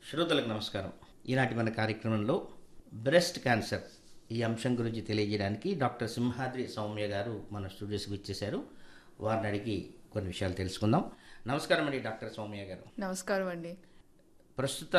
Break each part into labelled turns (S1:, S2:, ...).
S1: శ్రోతలకు నమస్కారం ఈనాటి మన కార్యక్రమంలో బ్రెస్ట్ క్యాన్సర్ ఈ అంశం గురించి తెలియజేయడానికి డాక్టర్ సింహాద్రి సౌమ్య గారు మన స్టూడియోస్కి ఇచ్చేశారు వారిని అడిగి కొన్ని విషయాలు తెలుసుకుందాం నమస్కారం అండి డాక్టర్ సౌమ్య గారు
S2: నమస్కారం అండి
S1: ప్రస్తుత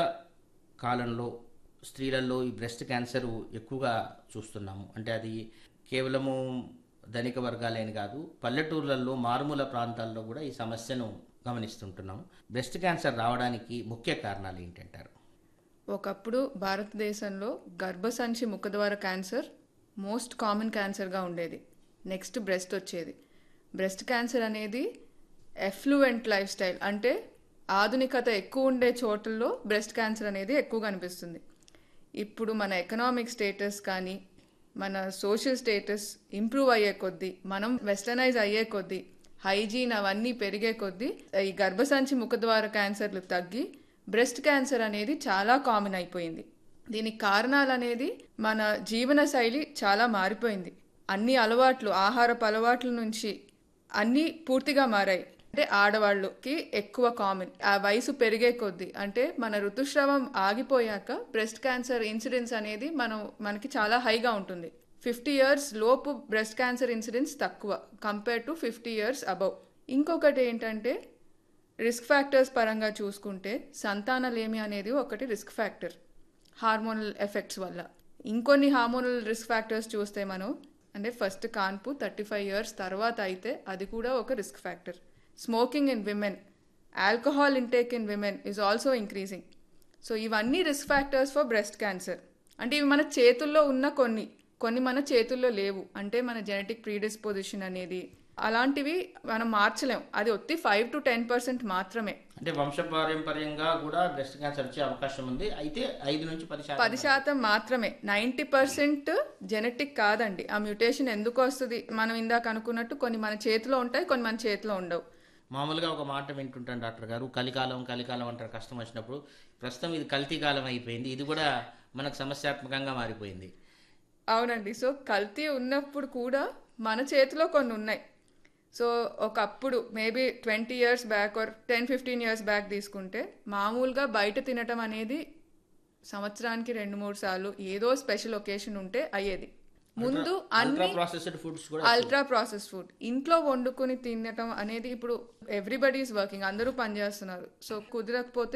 S1: కాలంలో స్త్రీలలో ఈ బ్రెస్ట్ క్యాన్సర్ ఎక్కువగా చూస్తున్నాము అంటే అది కేవలము ధనిక వర్గాలేని కాదు పల్లెటూర్లలో మారుమూల ప్రాంతాల్లో కూడా ఈ సమస్యను గమనిస్తుంటున్నాము బ్రెస్ట్ క్యాన్సర్ రావడానికి ముఖ్య కారణాలు ఏంటంటారు
S2: ఒకప్పుడు భారతదేశంలో గర్భసంచి ముఖద్వార క్యాన్సర్ మోస్ట్ కామన్ క్యాన్సర్గా ఉండేది నెక్స్ట్ బ్రెస్ట్ వచ్చేది బ్రెస్ట్ క్యాన్సర్ అనేది ఎఫ్లూయెంట్ లైఫ్ స్టైల్ అంటే ఆధునికత ఎక్కువ ఉండే చోట్లలో బ్రెస్ట్ క్యాన్సర్ అనేది ఎక్కువ కనిపిస్తుంది ఇప్పుడు మన ఎకనామిక్ స్టేటస్ కానీ మన సోషల్ స్టేటస్ ఇంప్రూవ్ అయ్యే కొద్దీ మనం వెస్టర్నైజ్ అయ్యే కొద్దీ హైజీన్ అవన్నీ పెరిగే కొద్దీ ఈ గర్భసంచి ముఖద్వార క్యాన్సర్లు తగ్గి బ్రెస్ట్ క్యాన్సర్ అనేది చాలా కామన్ అయిపోయింది దీనికి కారణాలు అనేది మన జీవన శైలి చాలా మారిపోయింది అన్ని అలవాట్లు ఆహారపు అలవాట్ల నుంచి అన్నీ పూర్తిగా మారాయి అంటే ఆడవాళ్ళకి ఎక్కువ కామన్ ఆ వయసు పెరిగే కొద్దీ అంటే మన ఋతుస్రావం ఆగిపోయాక బ్రెస్ట్ క్యాన్సర్ ఇన్సిడెన్స్ అనేది మనం మనకి చాలా హైగా ఉంటుంది ఫిఫ్టీ ఇయర్స్ లోపు బ్రెస్ట్ క్యాన్సర్ ఇన్సిడెన్స్ తక్కువ compare to fifty years above ఇంకొకటి ఏంటంటే రిస్క్ ఫ్యాక్టర్స్ పరంగా చూసుకుంటే సంతానలేమి అనేది ఒకటి రిస్క్ ఫ్యాక్టర్ హార్మోనల్ ఎఫెక్ట్స్ వల్ల ఇంకొన్ని హార్మోనల్ రిస్క్ ఫ్యాక్టర్స్ చూస్తే మనం అంటే ఫస్ట్ కాన్పు థర్టీ ఫైవ్ ఇయర్స్ తర్వాత అయితే అది కూడా ఒక risk factor smoking in women alcohol intake in women is also increasing so ఇవన్నీ risk factors for breast cancer అంటే ఇవి మన చేతుల్లో ఉన్న కొన్ని కొన్ని మన చేతుల్లో లేవు అంటే మన జెనెటిక్ ప్రీడిస్పోజిషన్ అనేది అలాంటివి మనం మార్చలేం అది ఒత్తి ఫైవ్ టు టెన్ పర్సెంట్ మాత్రమే
S1: అంటే వంశపారంపర్యంగా కూడా బ్రెస్ట్ క్యాన్సర్ వచ్చే అవకాశం ఉంది అయితే ఐదు నుంచి పది శాతం
S2: పది శాతం మాత్రమే నైంటీ పర్సెంట్ జెనెటిక్ కాదండి ఆ మ్యూటేషన్ ఎందుకు వస్తుంది మనం ఇందాక అనుకున్నట్టు కొన్ని మన చేతిలో ఉంటాయి కొన్ని మన చేతిలో ఉండవు
S1: మామూలుగా ఒక మాట వింటుంటాను డాక్టర్ గారు కలికాలం కలికాలం అంటారు కష్టం వచ్చినప్పుడు ప్రస్తుతం ఇది కల్తీ కాలం అయిపోయింది ఇది కూడా మనకు సమస్యాత్మకంగా మారిపోయింది
S2: అవునండి సో కల్తీ ఉన్నప్పుడు కూడా మన చేతిలో కొన్ని ఉన్నాయి సో ఒకప్పుడు maybe twenty years back or ten fifteen years back తీసుకుంటే మామూలుగా బయట తినటం అనేది సంవత్సరానికి రెండు మూడు సార్లు ఏదో స్పెషల్ ఒకేషన్ ఉంటే అయ్యేది ముందు
S1: అల్ట్రా
S2: అన్ని
S1: ప్రాసెస్డ్ ఫుడ్స్ కూడా
S2: అల్ట్రా ప్రాసెస్ ఫుడ్ ఇంట్లో వండుకొని తినటం అనేది ఇప్పుడు ఎవ్రీబడి ఈస్ వర్కింగ్ అందరూ పనిచేస్తున్నారు సో కుదరకపోతే